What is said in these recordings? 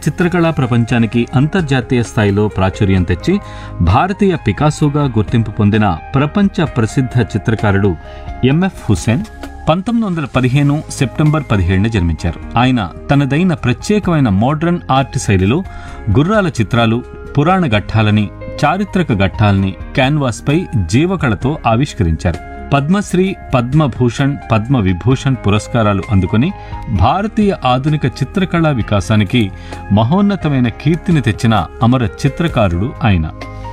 చిత్రకళా ప్రపంచానికి అంతర్జాతీయ స్థాయిలో ప్రాచుర్యం తెచ్చి భారతీయ పికాసోగా గుర్తింపు పొందిన ప్రపంచ ప్రసిద్ధ చిత్రకారుడు ఎంఎఫ్ హుసేన్ పంతొమ్మిది వందల పదిహేను సెప్టెంబర్ పదిహేడున జన్మించారు ఆయన తనదైన ప్రత్యేకమైన మోడ్రన్ ఆర్ట్ శైలిలో గుర్రాల చిత్రాలు పురాణ ఘట్టాలని చారిత్రక ఘట్టాలని క్యాన్వాస్పై జీవకళతో ఆవిష్కరించారు పద్మశ్రీ పద్మభూషణ్ పద్మ విభూషణ్ పురస్కారాలు అందుకుని భారతీయ ఆధునిక చిత్రకళా వికాసానికి మహోన్నతమైన కీర్తిని తెచ్చిన అమర చిత్రకారుడు ఆయన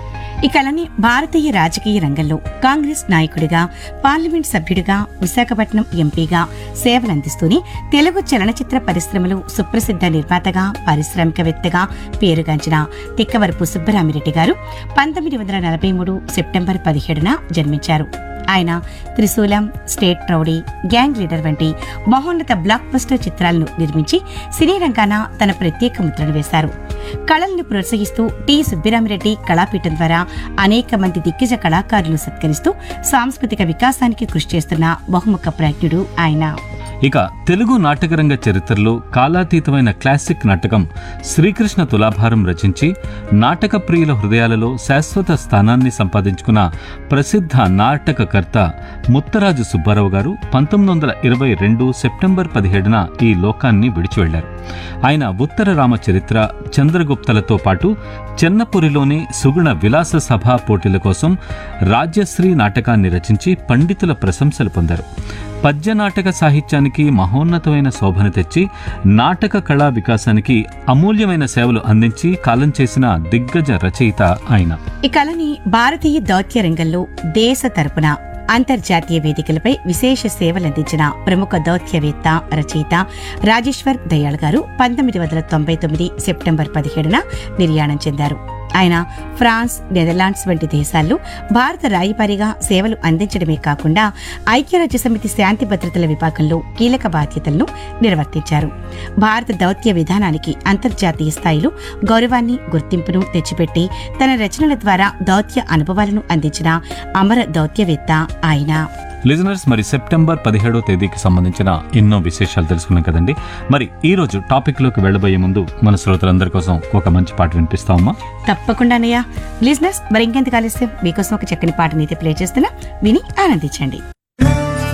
ఈ కళని భారతీయ రాజకీయ రంగంలో కాంగ్రెస్ నాయకుడిగా పార్లమెంట్ సభ్యుడిగా విశాఖపట్నం ఎంపీగా సేవలందిస్తూనే తెలుగు చలనచిత్ర పరిశ్రమలో సుప్రసిద్ధ నిర్మాతగా పారిశ్రామికవేత్తగా పేరుగాంచిన తిక్కవరపు సుబ్బరామిరెడ్డి గారు పంతొమ్మిది వందల నలభై మూడు సెప్టెంబర్ పదిహేడున జన్మించారు ఆయన త్రిశూలం స్టేట్ రౌడీ గ్యాంగ్ లీడర్ వంటి మహోన్నత బ్లాక్ బస్టర్ చిత్రాలను నిర్మించి సినీ రంగాన తన ప్రత్యేక ముద్రను వేశారు కళలను ప్రోత్సహిస్తూ టి సుబ్బిరామిరెడ్డి కళాపీఠం ద్వారా అనేక మంది దిగ్గజ కళాకారులను సత్కరిస్తూ సాంస్కృతిక వికాసానికి కృషి చేస్తున్న బహుముఖ ప్రజ్ఞుడు ఆయన ఇక తెలుగు నాటకరంగ చరిత్రలో కాలాతీతమైన క్లాసిక్ నాటకం శ్రీకృష్ణ తులాభారం రచించి నాటక ప్రియుల హృదయాలలో శాశ్వత స్థానాన్ని సంపాదించుకున్న ప్రసిద్ధ నాటకకర్త ముత్తరాజు సుబ్బారావు గారు పంతొమ్మిది వందల ఇరవై రెండు సెప్టెంబర్ పదిహేడున ఈ లోకాన్ని విడిచి వెళ్లారు ఆయన ఉత్తర రామ చరిత్ర చంద్రగుప్తలతో పాటు చెన్నపురిలోని సుగుణ విలాస సభా పోటీల కోసం రాజ్యశ్రీ నాటకాన్ని రచించి పండితుల ప్రశంసలు పొందారు పద్య నాటక సాహిత్యానికి మహోన్నతమైన శోభను తెచ్చి నాటక కళా వికాసానికి అమూల్యమైన సేవలు అందించి కాలం చేసిన దిగ్గజ రచయిత ఆయన ఈ కళని భారతీయ దౌత్య రంగంలో దేశ తరపున అంతర్జాతీయ వేదికలపై విశేష సేవలందించిన ప్రముఖ దౌత్యవేత్త రచయిత రాజేశ్వర్ దయాళ్ గారు పంతొమ్మిది వందల తొంభై తొమ్మిది సెప్టెంబర్ పదిహేడున నిర్యాణం చెందారు ఆయన ఫ్రాన్స్ నెదర్లాండ్స్ వంటి దేశాల్లో భారత రాయబారిగా సేవలు అందించడమే కాకుండా ఐక్యరాజ్య సమితి శాంతి భద్రతల విభాగంలో కీలక బాధ్యతలను నిర్వర్తించారు భారత దౌత్య విధానానికి అంతర్జాతీయ స్థాయిలో గౌరవాన్ని గుర్తింపును తెచ్చిపెట్టి తన రచనల ద్వారా దౌత్య అనుభవాలను అందించిన అమర దౌత్యవేత్త ఆయన లిజనర్స్ మరి సెప్టెంబర్ పదిహేడో తేదీకి సంబంధించిన ఎన్నో విశేషాలు తెలుసుకున్నాం కదండి మరి ఈ రోజు టాపిక్ లోకి వెళ్ళబోయే ముందు మన శ్రోతలందరి కోసం ఒక మంచి పాట వినిపిస్తామమ్మా తప్పకుండానయ్యా లిజినెస్ మరి ఇంకెంత ఆలస్యం మీకోసం ఒక చక్కని పాటనైతే ప్లే చేస్తున్నా విని ఆనందించండి